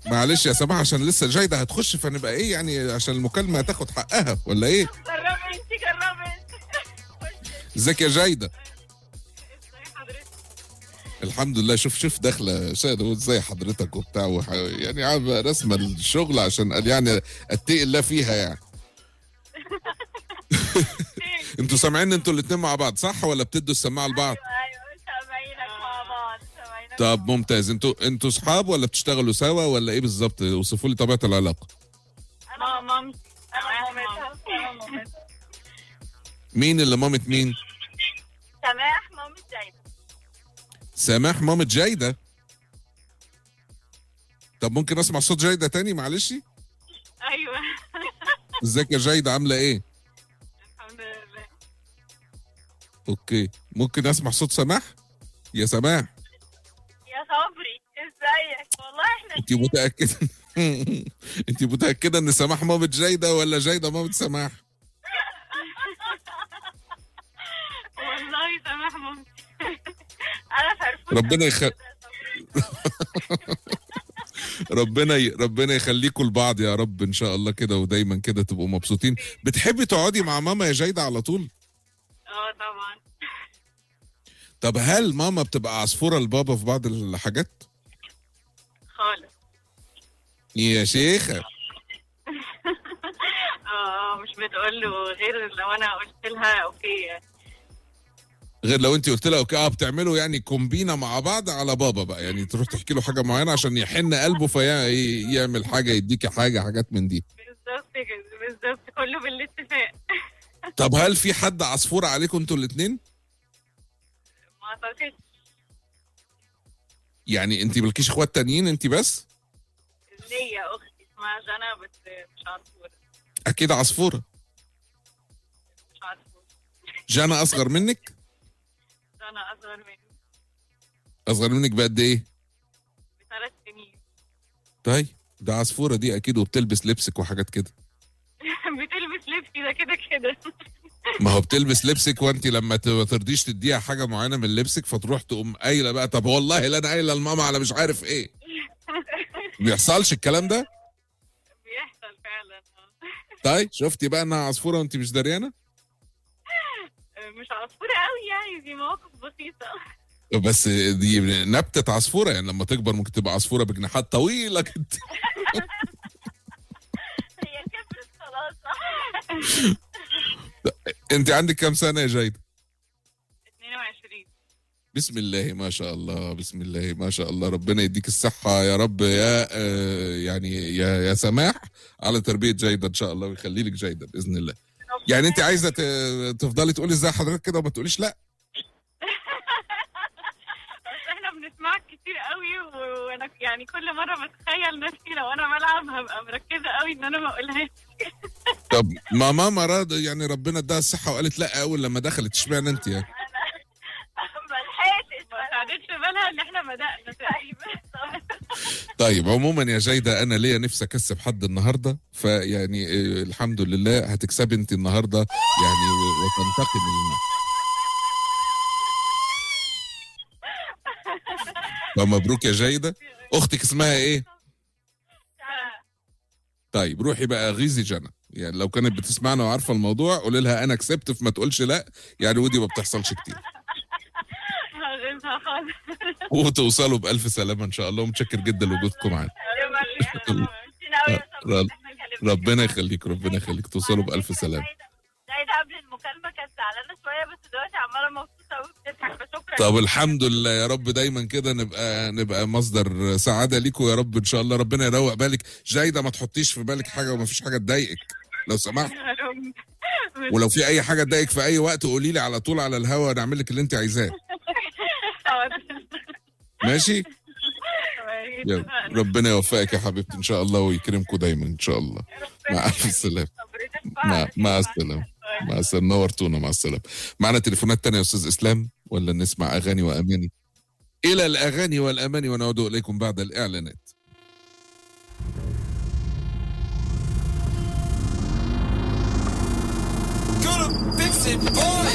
معلش يا سماح عشان لسه جايده هتخش فنبقى ايه يعني عشان المكالمه هتاخد حقها ولا ايه جربي انت جربي انت ازيك يا جايده ازاي حضرتك الحمد لله شوف شوف داخله شاهد ازاي حضرتك وبتاع وح... يعني عامله رسمه الشغل عشان قال يعني اتقي الله فيها يعني انتوا سامعين انتوا الاثنين مع بعض صح ولا بتدوا السماعه لبعض ايوه سامعينك مع بعض سامعينك طب ممتاز انتوا انتوا صحاب ولا بتشتغلوا سوا ولا ايه بالظبط اوصفوا لي طبيعه العلاقه انا مامتي انا مامتها انا مامتها مين اللي مامة مين سماح مامة زينب سماح مامة جايده طب ممكن اسمع صوت جايده تاني معلش ايوه ازيك يا جايده عامله ايه الحمد لله اوكي ممكن اسمع صوت سماح يا سماح يا صبري ازيك والله احنا انت متاكده انت متاكده ان سماح مامة جايده ولا جايده مامة سماح والله سماح مامتي انا فرفوشة ربنا يخ... ربنا ي... ربنا يخليكم لبعض يا رب ان شاء الله كده ودايما كده تبقوا مبسوطين بتحبي تقعدي مع ماما يا جايده على طول اه طبعا طب هل ماما بتبقى عصفوره لبابا في بعض الحاجات خالص يا شيخه اه مش بتقول له غير لو انا قلت لها اوكي غير لو انت قلت لها اوكي اه بتعملوا يعني كومبينه مع بعض على بابا بقى يعني تروح تحكي له حاجه معينه عشان يحن قلبه فيعمل حاجه يديكي حاجه حاجات من دي بالظبط كده بالظبط كله بالاتفاق طب هل في حد عصفوره عليكم انتوا الاثنين ما اعتقدش يعني انت مالكيش اخوات تانيين انت بس ليا اختي اسمها جنى بس مش عصفورة اكيد عصفوره مش عصفورة جانا اصغر منك جنى اصغر مني اصغر منك بقد ايه بثلاث سنين طيب ده عصفوره دي اكيد وبتلبس لبسك وحاجات كده بتلبس لبسي ده كده كده ما هو بتلبس لبسك وانت لما ت- ما ترضيش تديها حاجه معينه من لبسك فتروح تقوم قايله بقى طب والله لا انا قايله لماما على مش عارف ايه بيحصلش الكلام ده بيحصل فعلا آه. طيب شفتي بقى انها عصفوره وانت مش دريانه مش عصفورة قوي يعني دي مواقف بسيطة بس دي نبتة عصفورة يعني لما تكبر ممكن تبقى عصفورة بجناحات طويلة جدا هي كبرت خلاص انت عندك كام سنة يا جايدة 22 بسم الله ما شاء الله بسم الله ما شاء الله ربنا يديك الصحة يا رب يا آه، يعني يا يا سماح على تربية جيدة ان شاء الله ويخلي لك جيدة بإذن الله يعني انت عايزة ت- تفضلي تقولي ازاي حضرتك كده وما تقوليش لا بس احنا بنسمعك كتير قوي و- وانا يعني كل مرة بتخيل نفسي لو انا بلعب هبقى مركزة قوي ان انا ما اقولهاش طب ما ماما راد يعني ربنا اداها الصحة وقالت لا اول لما دخلت اشمعنى انت يعني ما لحقتش ما خدتش بالها ان احنا بدأنا تقريبا طيب عموما يا جيدة أنا ليا نفسي أكسب حد النهاردة فيعني آه، الحمد لله هتكسبي أنت النهاردة يعني و- وتنتقمي لنا فمبروك يا جيدة أختك اسمها إيه؟ طيب روحي بقى غيظي جنى يعني لو كانت بتسمعنا وعارفة الموضوع قولي لها أنا كسبت فما تقولش لا يعني ودي ما بتحصلش كتير هغيظها خالص وتوصلوا بألف سلامة إن شاء الله ومتشكر جدا لوجودكم معانا رب- ربنا يخليك ربنا يخليك توصلوا بألف سلامة سعيدة قبل المكالمة كانت زعلانة شوية بس دلوقتي عمالة مبسوطة وبتضحك فشكرا طب الحمد لله يا رب دايما كده نبقى نبقى مصدر سعاده ليكم يا رب ان شاء الله ربنا يروق بالك جايده ما تحطيش في بالك حاجه وما فيش حاجه تضايقك لو سمحت يا رب. ولو في اي حاجه تضايقك في اي وقت قولي لي على طول على الهوا نعمل لك اللي انت عايزاه ماشي يلا ربنا يوفقك يا حبيبتي ان شاء الله ويكرمكم دايما ان شاء الله مع الف سلامه مع مع السلامه مع السلامه نورتونا مع السلامه معنا تليفونات تانية يا استاذ اسلام ولا نسمع اغاني واماني الى الاغاني والاماني ونعود اليكم بعد الاعلانات Gonna fix it, boy.